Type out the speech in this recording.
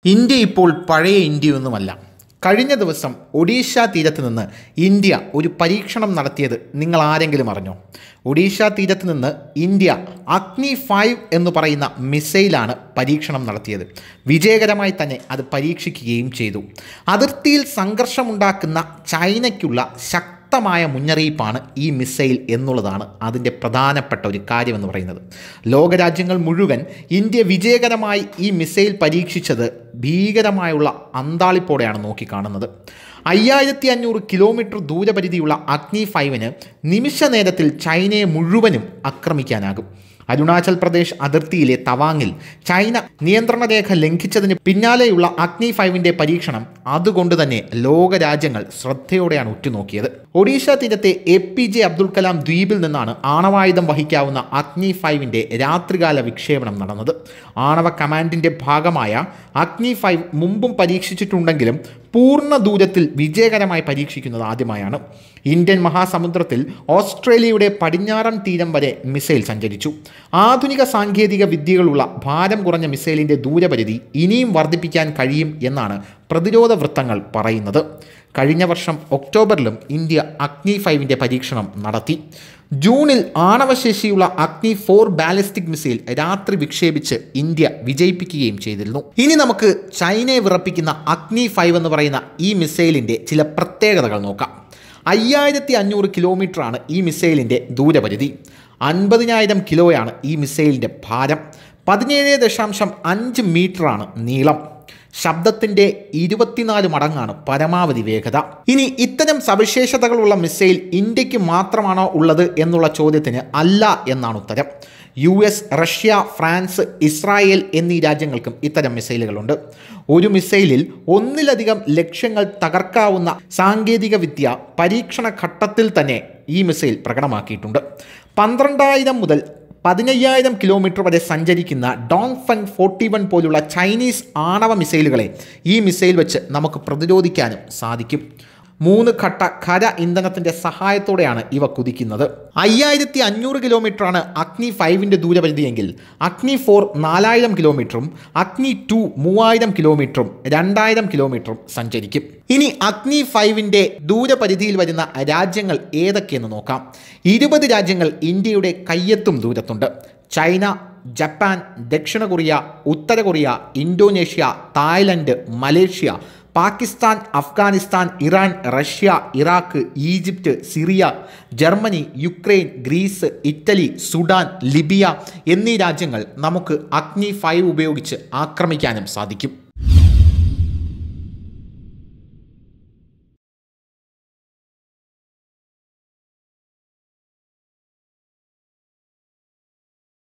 India ഇപ്പോൾ പഴയ ഇന്ത്യയൊന്നുമല്ല കഴിഞ്ഞ ദിവസം ഒഡീഷ തീരത്ത് നിന്ന് ഇന്ത്യ ഒരു പരീക്ഷണം നടത്തിയത് നിങ്ങൾ ആരെങ്കിലും അറിഞ്ഞോ ഒഡീഷ തീരത്ത് നിന്ന് ഇന്ത്യ അഗ്നി ഫൈവ് എന്ന് പറയുന്ന മിസൈലാണ് പരീക്ഷണം നടത്തിയത് വിജയകരമായി തന്നെ അത് പരീക്ഷിക്കുകയും ചെയ്തു അതിർത്തിയിൽ സംഘർഷമുണ്ടാക്കുന്ന ചൈനയ്ക്കുള്ള ശക്തി ശക്തമായ മുന്നറിയിപ്പാണ് ഈ മിസൈൽ എന്നുള്ളതാണ് അതിൻ്റെ പ്രധാനപ്പെട്ട ഒരു കാര്യമെന്ന് പറയുന്നത് ലോകരാജ്യങ്ങൾ മുഴുവൻ ഇന്ത്യ വിജയകരമായി ഈ മിസൈൽ പരീക്ഷിച്ചത് ഭീകരമായുള്ള അന്താളിപ്പോടെയാണ് നോക്കിക്കാണുന്നത് അയ്യായിരത്തി അഞ്ഞൂറ് കിലോമീറ്റർ ദൂരപരിധിയുള്ള അഗ്നി ഫൈവിന് നിമിഷ നേരത്തിൽ ചൈനയെ മുഴുവനും ആക്രമിക്കാനാകും അരുണാചൽ പ്രദേശ് അതിർത്തിയിലെ തവാങ്ങിൽ ചൈന നിയന്ത്രണ രേഖ ലംഘിച്ചതിന് പിന്നാലെയുള്ള അഗ്നി ഫൈവിൻ്റെ പരീക്ഷണം അതുകൊണ്ട് തന്നെ ലോകരാജ്യങ്ങൾ ശ്രദ്ധയോടെയാണ് ഉറ്റുനോക്കിയത് ഒഡീഷ തീരത്തെ A P J Abdul Kalam ദ്വീപിൽ നിന്നാണ് ആണവായുധം വഹിക്കാവുന്ന അഗ്നി ഫൈവിൻ്റെ രാത്രികാല വിക്ഷേപണം നടന്നത് ആണവ കമാൻഡിൻ്റെ ഭാഗമായ അഗ്നി ഫൈവ് മുമ്പും പരീക്ഷിച്ചിട്ടുണ്ടെങ്കിലും പൂർണ്ണ ദൂരത്തിൽ വിജയകരമായി പരീക്ഷിക്കുന്നത് ആദ്യമായാണ് ഇന്ത്യൻ മഹാസമുദ്രത്തിൽ ഓസ്ട്രേലിയയുടെ പടിഞ്ഞാറൻ തീരം വരെ മിസൈൽ സഞ്ചരിച്ചു ആധുനിക സാങ്കേതിക വിദ്യകളുള്ള ഭാരം കുറഞ്ഞ മിസൈലിൻ്റെ ദൂരപരിധി ഇനിയും വർദ്ധിപ്പിക്കാൻ കഴിയും എന്നാണ് പ്രതിരോധ വൃത്തങ്ങൾ പറയുന്നത് കഴിഞ്ഞ വർഷം ഒക്ടോബറിലും ഇന്ത്യ അഗ്നി ഫൈവിൻ്റെ പരീക്ഷണം നടത്തി ജൂണിൽ ആണവശേഷിയുള്ള അഗ്നി ഫോർ ബാലിസ്റ്റിക് മിസൈൽ രാത്രി വിക്ഷേപിച്ച് ഇന്ത്യ വിജയിപ്പിക്കുകയും ചെയ്തിരുന്നു ഇനി നമുക്ക് ചൈനയെ വിറപ്പിക്കുന്ന അഗ്നി ഫൈവ് എന്ന് പറയുന്ന ഈ മിസൈലിൻ്റെ ചില പ്രത്യേകതകൾ നോക്കാം അയ്യായിരത്തി അഞ്ഞൂറ് കിലോമീറ്ററാണ് ഈ മിസൈലിൻ്റെ ദൂരപരിധി അൻപതിനായിരം കിലോയാണ് ഈ മിസൈലിൻ്റെ ഭാരം പതിനേഴ് ദശാംശം അഞ്ച് മീറ്ററാണ് നീളം ശബ്ദത്തിൻ്റെ ഇരുപത്തിനാല് മടങ്ങാണ് പരമാവധി വേഗത ഇനി ഇത്തരം സവിശേഷതകളുള്ള മിസൈൽ ഇന്ത്യക്ക് മാത്രമാണോ ഉള്ളത് എന്നുള്ള ചോദ്യത്തിന് അല്ല എന്നാണ് ഉത്തരം U S Russia France Israel എന്നീ രാജ്യങ്ങൾക്കും ഇത്തരം മിസൈലുകളുണ്ട് ഒരു മിസൈലിൽ ഒന്നിലധികം ലക്ഷ്യങ്ങൾ തകർക്കാവുന്ന സാങ്കേതിക വിദ്യ പരീക്ഷണ ഘട്ടത്തിൽ തന്നെ ഈ മിസൈൽ പ്രകടമാക്കിയിട്ടുണ്ട് പന്ത്രണ്ടായിരം മുതൽ പതിനയ്യായിരം കിലോമീറ്റർ വരെ സഞ്ചരിക്കുന്ന ഡോങ് ഫങ് ഫോർട്ടി വൺ പോലുള്ള ചൈനീസ് ആണവ മിസൈലുകളെ ഈ മിസൈൽ വെച്ച് നമുക്ക് പ്രതിരോധിക്കാനും സാധിക്കും മൂന്ന് ഘട്ട ഖര ഇന്ധനത്തിൻ്റെ സഹായത്തോടെയാണ് ഇവ കുതിക്കുന്നത് അയ്യായിരത്തി അഞ്ഞൂറ് കിലോമീറ്ററാണ് അഗ്നി ഫൈവിൻ്റെ ദൂരപരിധിയെങ്കിൽ അഗ്നി ഫോർ നാലായിരം കിലോമീറ്ററും അഗ്നി ടു മൂവായിരം കിലോമീറ്ററും രണ്ടായിരം കിലോമീറ്ററും സഞ്ചരിക്കും ഇനി അഗ്നി ഫൈവിൻ്റെ ദൂരപരിധിയിൽ വരുന്ന രാജ്യങ്ങൾ ഏതൊക്കെയെന്ന് നോക്കാം ഇരുപത് രാജ്യങ്ങൾ ഇന്ത്യയുടെ കയ്യെത്തും ദൂരത്തുണ്ട് ചൈന ജപ്പാൻ ദക്ഷിണ കൊറിയ ഉത്തര Korea Indonesia Thailand Malaysia Pakistan Afghanistan Iran Russia Iraq Egypt Syria Germany Ukraine Greece Italy Sudan Libya എന്നീ രാജ്യങ്ങൾ നമുക്ക് അഗ്നി ഫൈവ് ഉപയോഗിച്ച് ആക്രമിക്കാനും സാധിക്കും